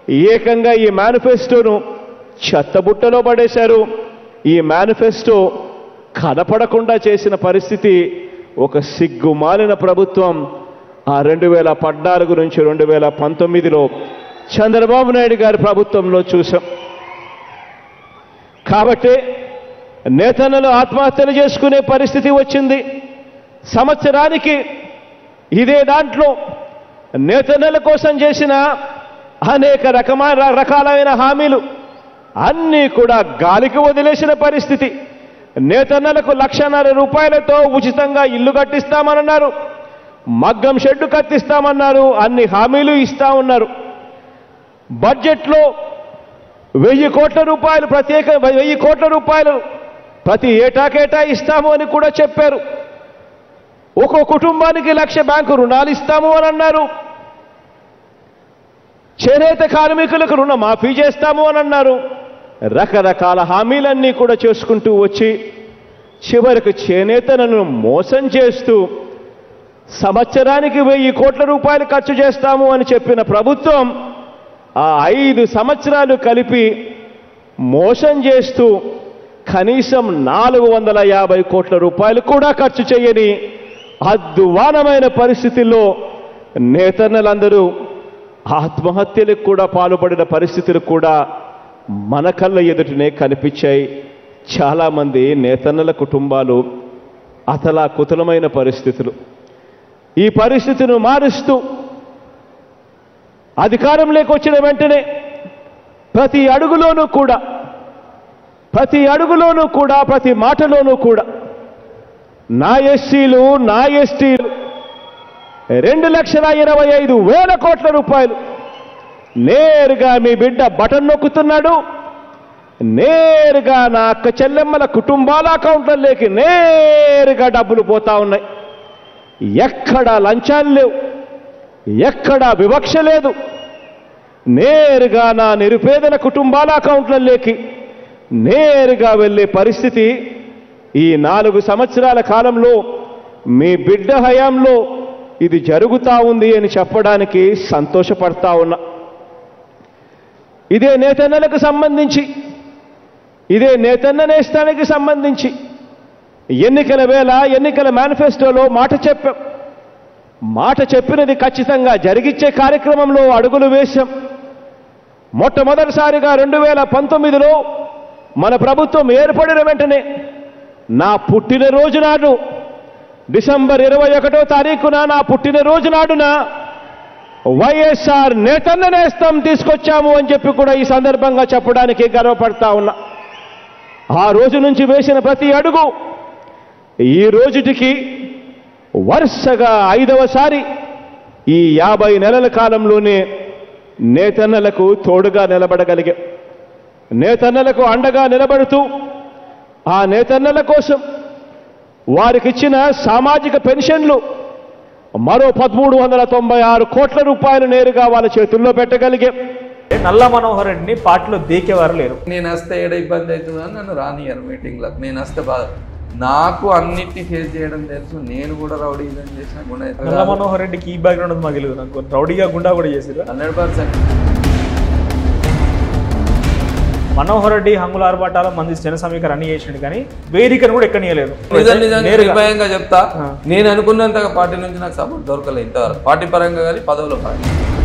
ఏకంగా ఈ మేనిఫెస్టోను చెత్తబుట్టలో పడేశారు ఈ మేనిఫెస్టో కనపడకుండా చేసిన పరిస్థితి ఒక సిగ్గుమాలిన ప్రభుత్వం ఆ రెండు వేల పద్నాలుగు నుంచి రెండు వేల పంతొమ్మిదిలో చంద్రబాబు నాయుడు గారి ప్రభుత్వంలో చూసాం కాబట్టి నేతన్నలు ఆత్మహత్యలు చేసుకునే పరిస్థితి వచ్చింది సంవత్సరానికి ఇదే దాంట్లో నేతన్నల కోసం చేసిన అనేక రకమైన రకాలైన హామీలు అన్నీ కూడా గాలికి వదిలేసిన పరిస్థితి నేతన్నలకు లక్షన్నర రూపాయలతో ఉచితంగా ఇల్లు కట్టిస్తామన్నారు మగ్గం షెడ్డు కట్టిస్తామన్నారు అన్ని హామీలు ఇస్తా ఉన్నారు బడ్జెట్లో వెయ్యి కోట్ల రూపాయలు ప్రత్యేక వెయ్యి కోట్ల రూపాయలు ప్రతి ఏటా కేటాయిస్తాము అని కూడా చెప్పారు ఒక్కో కుటుంబానికి లక్ష బ్యాంకు రుణాలు ఇస్తాము అని అన్నారు చేనేత కార్మికులకు రుణ మాఫీ చేస్తాము అని అన్నారు రకరకాల హామీలన్నీ కూడా చేసుకుంటూ వచ్చి చివరికి చేనేతలను మోసం చేస్తూ సంవత్సరానికి వెయ్యి కోట్ల రూపాయలు ఖర్చు చేస్తాము అని చెప్పిన ప్రభుత్వం ఆ ఐదు సంవత్సరాలు కలిపి మోసం చేస్తూ కనీసం నాలుగు వందల యాభై కోట్ల రూపాయలు కూడా ఖర్చు చేయని అద్దువానమైన పరిస్థితుల్లో నేతన్నలందరూ ఆత్మహత్యలకు కూడా పాల్పడిన పరిస్థితులు కూడా మన కళ్ళ ఎదుటనే కనిపించాయి చాలామంది నేతన్నల కుటుంబాలు అతలా కుతలమైన పరిస్థితులు ఈ పరిస్థితిని మారుస్తూ అధికారంలోకి వచ్చిన వెంటనే ప్రతి అడుగులోనూ కూడా ప్రతి అడుగులోనూ కూడా ప్రతి మాటలోనూ కూడా నా ఎస్సీలు నా ఎస్టీలు రెండు లక్షల ఇరవై ఐదు వేల కోట్ల రూపాయలు నేరుగా మీ బిడ్డ బటన్ నొక్కుతున్నాడు నేరుగా నా అక్క చెల్లెమ్మల కుటుంబాల అకౌంట్లలోకి నేరుగా డబ్బులు పోతా ఉన్నాయి ఎక్కడా లంచాలు లేవు ఎక్కడా వివక్ష లేదు నేరుగా నా నిరుపేదల కుటుంబాల అకౌంట్లలోకి నేరుగా వెళ్ళే పరిస్థితి ఈ నాలుగు సంవత్సరాల కాలంలో మీ బిడ్డ హయాంలో ఇది జరుగుతా ఉంది అని చెప్పడానికి సంతోషపడతా ఉన్నా ఇదే నేతన్నలకు సంబంధించి ఇదే నేతన్న నేస్తానికి సంబంధించి ఎన్నికల వేళ ఎన్నికల మేనిఫెస్టోలో మాట చెప్పాం మాట చెప్పినది ఖచ్చితంగా జరిగిచ్చే కార్యక్రమంలో అడుగులు వేశాం మొట్టమొదటిసారిగా రెండు వేల పంతొమ్మిదిలో మన ప్రభుత్వం ఏర్పడిన వెంటనే నా పుట్టినరోజు నాడు డిసెంబర్ ఇరవై ఒకటో తారీఖున నా పుట్టినరోజు నాడున వైఎస్ఆర్ నేతన్న నేస్తం తీసుకొచ్చాము అని చెప్పి కూడా ఈ సందర్భంగా చెప్పడానికి గర్వపడతా ఉన్నా ఆ రోజు నుంచి వేసిన ప్రతి అడుగు ఈ రోజుటికి వరుసగా ఐదవసారి ఈ యాభై నెలల కాలంలోనే నేతన్నలకు తోడుగా నిలబడగలిగా నేతన్నలకు అండగా నిలబడుతూ ఆ నేతన్నల కోసం వారికిచ్చిన సామాజిక పెన్షన్లు మరో పదమూడు వందల తొంభై ఆరు కోట్ల రూపాయలు నేరుగా వాళ్ళ చేతుల్లో పెట్టగలిగే నల్ల మనోహర్ రెడ్డిని పార్టీలో దేకేవారు లేరు నేను వస్తే ఏడ ఇబ్బంది అవుతుందని నన్ను రానియరు మీటింగ్లకు నేను వస్తే బాధ నాకు అన్నిటిని ఫేస్ చేయడం తెలుసు నేను కూడా రౌడీ ఇదని చేసిన నల్ల గుణ మనోహర్ రెడ్డికి ఈ బ్యాక్గ్రౌండ్ ఉంది మాకు తెలియదు నాకు రౌడీగా గుండా కూడా చేసిరు హండ్రెడ్ పర్సెంట్ మనోహర్ రెడ్డి హంగుల ఆర్భాటాల మంది జన సమీకరణ అన్ని చేసిండు కానీ వేదికను కూడా ఎక్కనియలేదు నిజం నిజంగా నేరుగా నిర్భయంగా చెప్తా ఆ. నేను అనుకున్నంతగా పార్టీ నుంచి నాకు సపోర్ట్ దొరకలేదు ఇంతవరకు పార్టీ పరంగా కానీ పదవుల పరంగా